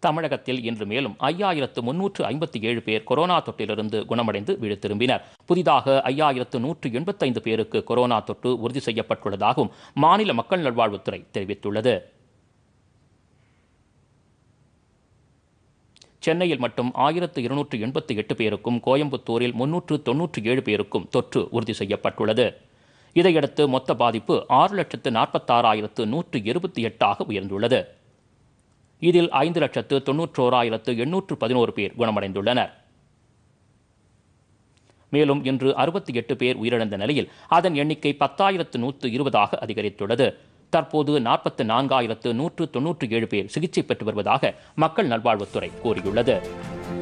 தமிழகத்தில் இன்று மேலும் ஐயாயிரத்து முன்னூற்று ஐம்பத்தி ஏழு பேர் கொரோனா தொற்றிலிருந்து குணமடைந்து வீடு திரும்பினர் புதிதாக ஐயாயிரத்து நூற்று எண்பத்தைந்து பேருக்கு கொரோனா தொற்று உறுதி செய்யப்பட்டுள்ளதாகவும் மாநில மக்கள் நல்வாழ்வுத்துறை தெரிவித்துள்ளது சென்னையில் மட்டும் ஆயிரத்து இருநூற்று எண்பத்தி எட்டு பேருக்கும் கோயம்புத்தூரில் முன்னூற்று தொன்னூற்றி ஏழு பேருக்கும் தொற்று உறுதி செய்யப்பட்டுள்ளது இதையடுத்து மொத்த பாதிப்பு ஆறு லட்சத்து நாற்பத்தாறாயிரத்து நூற்று இருபத்தி எட்டாக உயர்ந்துள்ளது இதில் ஐந்து லட்சத்து தொன்னூற்றோராயிரத்து எண்ணூற்று பதினோரு பேர் குணமடைந்துள்ளனர் மேலும் இன்று அறுபத்தி எட்டு பேர் உயிரிழந்த நிலையில் அதன் எண்ணிக்கை பத்தாயிரத்து நூற்று இருபதாக அதிகரித்துள்ளது தற்போது நாற்பத்து நான்காயிரத்து நூற்று தொன்னூற்றி ஏழு பேர் சிகிச்சை பெற்று வருவதாக மக்கள் நல்வாழ்வுத்துறை கூறியுள்ளது